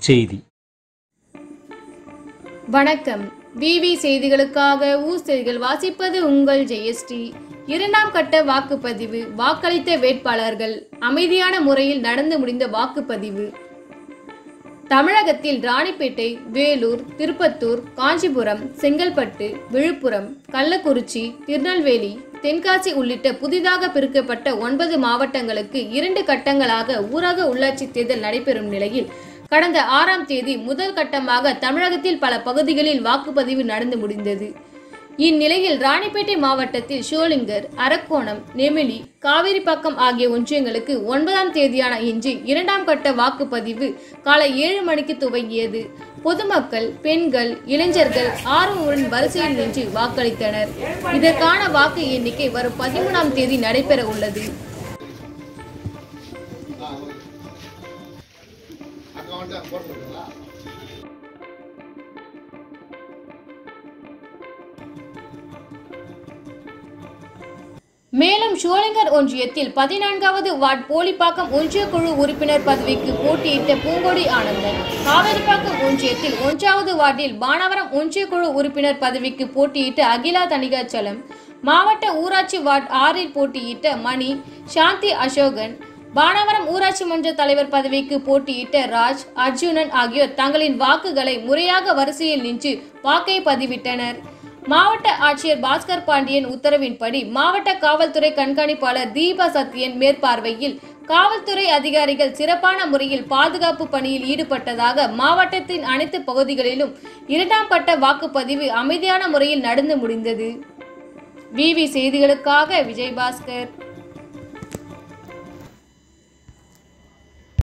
செய்தி வணக்கம் விவி செய்திகளுக்காக ஊர் செய்திகள் வாசிப்பது உங்கள் ஜெயஸ்ரீ இரண்டாம் கட்ட வாக்குப்பதிவு வாக்களித்த வேட்பாளர்கள் அமைதியான முறையில் நடந்து முடிந்த வாக்குப்பதிவு தமிழகத்தில் ராணிப்பேட்டை வேலூர் திருப்பத்தூர் காஞ்சிபுரம் செங்கல்பட்டு விழுப்புரம் கள்ளக்குறிச்சி திருநெல்வேலி தென்காசி உள்ளிட்ட புதிதாக பிரிக்கப்பட்ட ஒன்பது மாவட்டங்களுக்கு இரண்டு கட்டங்களாக ஊரக உள்ளாட்சி தேர்தல் நடைபெறும் நிலையில் கடந்த ஆறாம் தேதி முதல் கட்டமாக தமிழகத்தில் பல பகுதிகளில் வாக்குப்பதிவு நடந்து முடிந்தது இந்நிலையில் ராணிப்பேட்டை மாவட்டத்தில் ஷோலிங்கர் அரக்கோணம் நெமிலி காவிரிப்பாக்கம் ஆகிய ஒன்றியங்களுக்கு ஒன்பதாம் தேதியான இன்று இரண்டாம் கட்ட வாக்குப்பதிவு காலை ஏழு மணிக்கு துவங்கியது பொதுமக்கள் பெண்கள் இளைஞர்கள் ஆர்வமுடன் வரிசையில் நின்று வாக்களித்தனர் இதற்கான வாக்கு எண்ணிக்கை வரும் பதிமூணாம் தேதி நடைபெற உள்ளது மேலும் ஷோலிங்கர் ஒன்றியத்தில் பதினான்காவது வார்டு போலிப்பாக்கம் ஒன்றிய குழு உறுப்பினர் பதவிக்கு போட்டியிட்ட பூங்கொடி ஆனந்தன் காவேரிப்பாக்கம் ஒன்றியத்தில் ஒன்றாவது வார்டில் பானவரம் ஒன்றிய குழு உறுப்பினர் பதவிக்கு போட்டியிட்ட அகிலா தணிகாச்சலம் மாவட்ட ஊராட்சி வார்டு ஆறில் போட்டியிட்ட மணி சாந்தி அசோகன் பானவரம் ஊராட்சி மன்ற தலைவர் பதவிக்கு போட்டியிட்ட ராஜ் அர்ஜுனன் ஆகியோர் தங்களின் வாக்குகளை முறையாக வரிசையில் நின்று வாக்கை பதிவிட்டனர் மாவட்ட ஆட்சியர் பாஸ்கர் பாண்டியன் உத்தரவின்படி மாவட்ட காவல்துறை கண்காணிப்பாளர் தீபா சத்யன் மேற்பார்வையில் காவல்துறை அதிகாரிகள் சிறப்பான முறையில் பாதுகாப்பு பணியில் ஈடுபட்டதாக மாவட்டத்தின் அனைத்து பகுதிகளிலும் இரண்டாம் கட்ட வாக்குப்பதிவு அமைதியான முறையில் நடந்து முடிந்தது விவி செய்திகளுக்காக விஜய் பாஸ்கர்